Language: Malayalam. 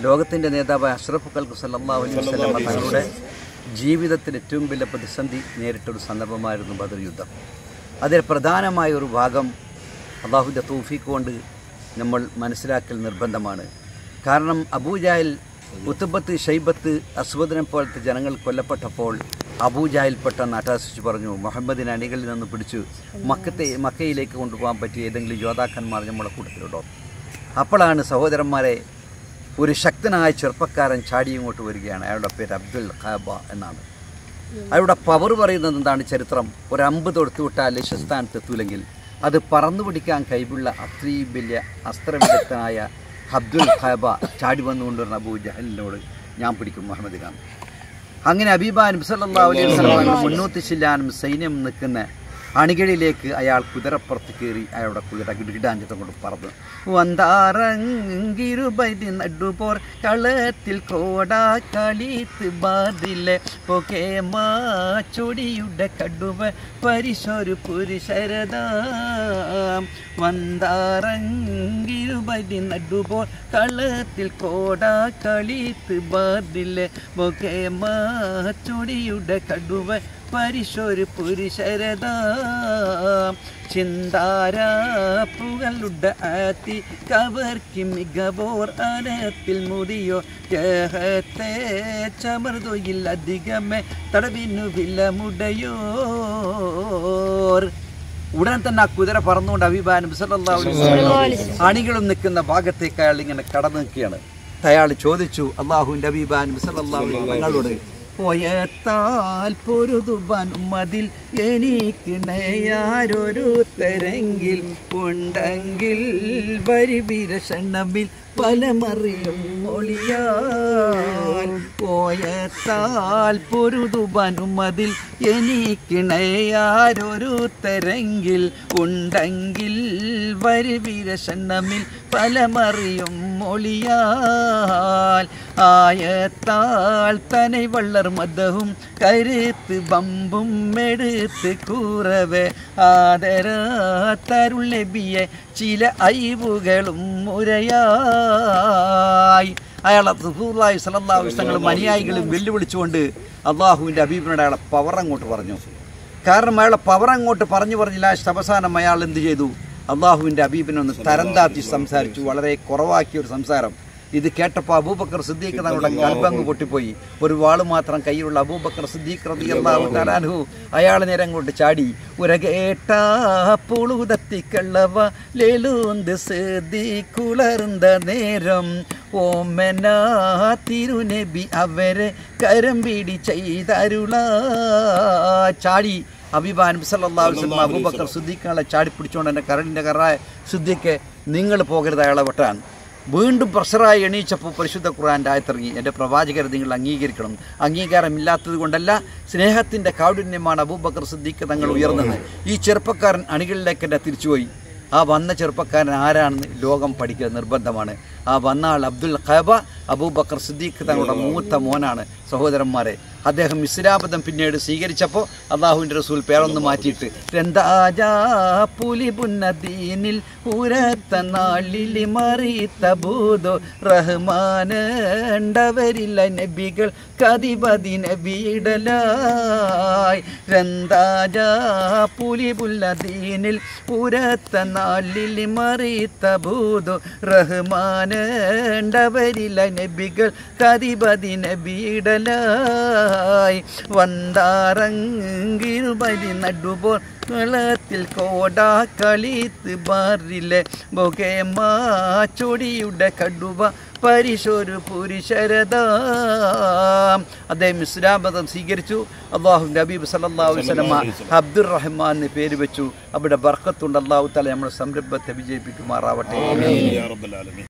ലോകത്തിൻ്റെ നേതാവായ അഷ്റഫ് കൽക്കു സല്ലാ അലൈഹി വസല്ലമ തങ്ങളുടെ ജീവിതത്തിൽ ഏറ്റവും വലിയ പ്രതിസന്ധി നേരിട്ടൊരു സന്ദർഭമായിരുന്നു ബദർ യുദ്ധം അതിൽ പ്രധാനമായ ഒരു ഭാഗം അള്ളാഹുവിൻ്റെ തൗഫീഖ് കൊണ്ട് നമ്മൾ മനസ്സിലാക്കൽ നിർബന്ധമാണ് കാരണം അബൂജാഹിൽ ഉത്തുബത്ത് ഷൈബത്ത് അസ്വദിനെ പോലത്തെ ജനങ്ങൾ കൊല്ലപ്പെട്ടപ്പോൾ അബൂജാഹിൽ പെട്ടെന്ന് അട്ടാസിച്ച് പറഞ്ഞു മുഹമ്മദിനെ അണികളിൽ നിന്ന് പിടിച്ചു മക്കത്തെ മക്കയിലേക്ക് കൊണ്ടുപോകാൻ പറ്റിയ ഏതെങ്കിലും യോദ്ധാക്കന്മാർ നമ്മളെ കൂട്ടത്തിലുണ്ടോ അപ്പോഴാണ് സഹോദരന്മാരെ ഒരു ശക്തനായ ചെറുപ്പക്കാരൻ ചാടി ഇങ്ങോട്ട് വരികയാണ് അയാളുടെ പേര് അബ്ദുൽ ഖാബ എന്നാണ് അയാളുടെ പവർ പറയുന്നത് എന്താണ് ചരിത്രം ഒരു അമ്പ് തൊടുത്തു വിട്ടാൽ ലക്ഷ്യസ്ഥാനത്ത് എത്തൂലെങ്കിൽ അത് പറന്നു പിടിക്കാൻ കഴിവുള്ള അത്രയും വലിയ അസ്ത്രവിദഗ്ധനായ അബ്ദുൽ ഖാബ ചാടി വന്നുകൊണ്ടിരുന്ന അബൂ ജഹലിനോട് ഞാൻ പിടിക്കും മുഹമ്മദ് ഖാൻ അങ്ങനെ അബീബ നബ്സല്ലാ അലൈഹി വസല്ലം മുന്നൂറ്റി ചെല്ലാനും സൈന്യം നിൽക്കുന്ന അണികളിലേക്ക് അയാൾ കുതിരപ്പുറത്ത് കയറി അയാളുടെ കുതിര ഗിടാഞ്ചിത്തം കൊണ്ട് പറന്നു വന്താറങ്കിരുപതി നടുപോർ കളത്തിൽ കോടാ കളിത്ത് ബാതിലെ പൊക്കെ മാച്ചൊടിയുടെ കടുവ പരിശൊരു പുരുഷരതാം വന്താറങ്കിരുപതി നടുപോർ കളത്തിൽ കോടാ കളിത്ത് ബാതിലെ പൊക്കെ മാച്ചൊടിയുടെ കടുവ പരിശൊരു പുരുഷരതാ ചിന്താരാപ്പുകളുടെ ആത്തി കവർക്കി മികവോർ അനത്തിൽ മുതിയോ കേഹത്തെ ചമർതൊയിൽ അധികമേ തടവിനു വിലമുടയോർ ഉടൻ തന്നെ ആ കുതിര പറന്നുകൊണ്ട് അഭിമാനം അണികളും നിൽക്കുന്ന ഭാഗത്തേക്ക് അയാൾ ഇങ്ങനെ കടന്നു നിൽക്കുകയാണ് അയാൾ ചോദിച്ചു അള്ളാഹുവിൻ്റെ അഭിമാനം തങ്ങളോട് പോയത്താൽ പൊരുതുവാൻ മതിൽ എനിക്കിണയാരൊരു തരെങ്കിൽ ഉണ്ടെങ്കിൽ വരിവിരഷണമിൽ പലമറിയും ഒളിയാൽ പോയത്താൽ പൊരുതുവാൻ മതിൽ എനിക്കിണയാരൊരു തരെങ്കിൽ ഉണ്ടെങ്കിൽ വരിവിരഷണമിൽ പലമറിയും ഒളിയാൽ ആയത്താൽ തனை വള്ളർ മതവും കരുത്ത് ബമ്പും എടുത്ത് കൂറവേ ആദര തരുളബിയെ ചില അയവുകളും മുരയായി അയാളെ സുഹൂറായി സലല്ലാവിഷ്ടങ്ങളും അനുയായികളും വെല്ലുവിളിച്ചുകൊണ്ട് അള്ളാഹുവിൻ്റെ അബീബിനോട് അയാളെ പവർ അങ്ങോട്ട് പറഞ്ഞു കാരണം അയാളെ പവർ അങ്ങോട്ട് പറഞ്ഞു പറഞ്ഞ് ലാസ്റ്റ് അവസാനം അയാൾ എന്ത് ചെയ്തു അള്ളാഹുവിൻ്റെ അബീബിനൊന്ന് തരം താത്തി സംസാരിച്ചു വളരെ കുറവാക്കിയ ഒരു സംസാരം ഇത് കേട്ടപ്പോൾ അബൂബക്കർ സിദ്ദീഖ് തങ്ങളുടെ കൽബങ്ങ് പൊട്ടിപ്പോയി ഒരു വാള് മാത്രം കയ്യിലുള്ള അബൂബക്കർ സിദ്ദീഖ് റളിയല്ലാഹു തആലാഹു അയാളെ നേരം കൊണ്ട് ചാടി ഉരകേട്ട പുളുതത്തിക്കള്ളവ ലേലൂന്ത് സിദ്ദീഖുളർന്ന നേരം ഓമന തിരുനബി അവരെ കരം പിടി ചെയ്തരുള ചാടി അഭിമാൻ സല്ലാസ്ലം അബൂബക്കർ സിദ്ദീഖിനെ ചാടി പിടിച്ചുകൊണ്ട് എൻ്റെ കരടിൻ്റെ കറായ സിദ്ദീഖ് നിങ്ങൾ പോകരുത് അയാളെ വെട്ടാൻ വീണ്ടും പ്രഷറായി എണീച്ചപ്പോൾ പരിശുദ്ധ ഖുർആൻ്റെ ആയത്തിറങ്ങി എൻ്റെ പ്രവാചകരെ നിങ്ങൾ അംഗീകരിക്കണം അംഗീകാരമില്ലാത്തത് കൊണ്ടല്ല സ്നേഹത്തിൻ്റെ കാഠിന്യമാണ് അബൂബക്കർ സിദ്ദീഖ് തങ്ങൾ ഉയർന്നത് ഈ ചെറുപ്പക്കാരൻ അണികളിലേക്ക് എന്നെ തിരിച്ചുപോയി ആ വന്ന ചെറുപ്പക്കാരൻ ആരാണെന്ന് ലോകം പഠിക്കുക നിർബന്ധമാണ് ആ വന്ന ആൾ അബ്ദുൽ ഖബ അബൂബക്കർ സിദ്ദീഖ് തങ്ങളുടെ മൂത്ത മോനാണ് സഹോദരന്മാരെ അദ്ദേഹം ഇസ്ലാമതം പിന്നീട് സ്വീകരിച്ചപ്പോൾ അള്ളാഹുവിൻ്റെ റസൂൽ പേരൊന്ന് മാറ്റിയിട്ട് രന്താജാ പുലിപുന്നദീനിൽ ഉരത്ത നാളിൽ മറിത്ത ഭൂതോ റഹ്മാനുണ്ടവരില്ല നബികൾ കതിപതി നബിയിടലായി രന്താജാ പുലിപുല്ലദീനിൽ ഉരത്ത നാളിൽ മറിത്ത ഭൂതോ റഹ്മാനുണ്ടവരില്ല നബികൾ കതിപതി നബിയിടലായി വന്താറങ്കിരുപതി നടുപോർ കളത്തിൽ കോടാ കളിത്ത് ബാറിലെ ബൊകേമാ ചൊടിയുടെ കടുവ പരിശൊരു പുരുഷരതാം അദ്ദേഹം ഇസ്ലാമതം സ്വീകരിച്ചു അള്ളാഹു നബീബ് സല്ലല്ലാഹു അലൈഹി വസല്ലമ അബ്ദുർ റഹ്മാൻ എന്ന് പേര് വെച്ചു അവിടെ ബർക്കത്തുണ്ട് അള്ളാഹു തല നമ്മുടെ സംരംഭത്തെ വിജയിപ്പിക്കുമാറാവട്ടെ യാ റബ്ബൽ ആലമീൻ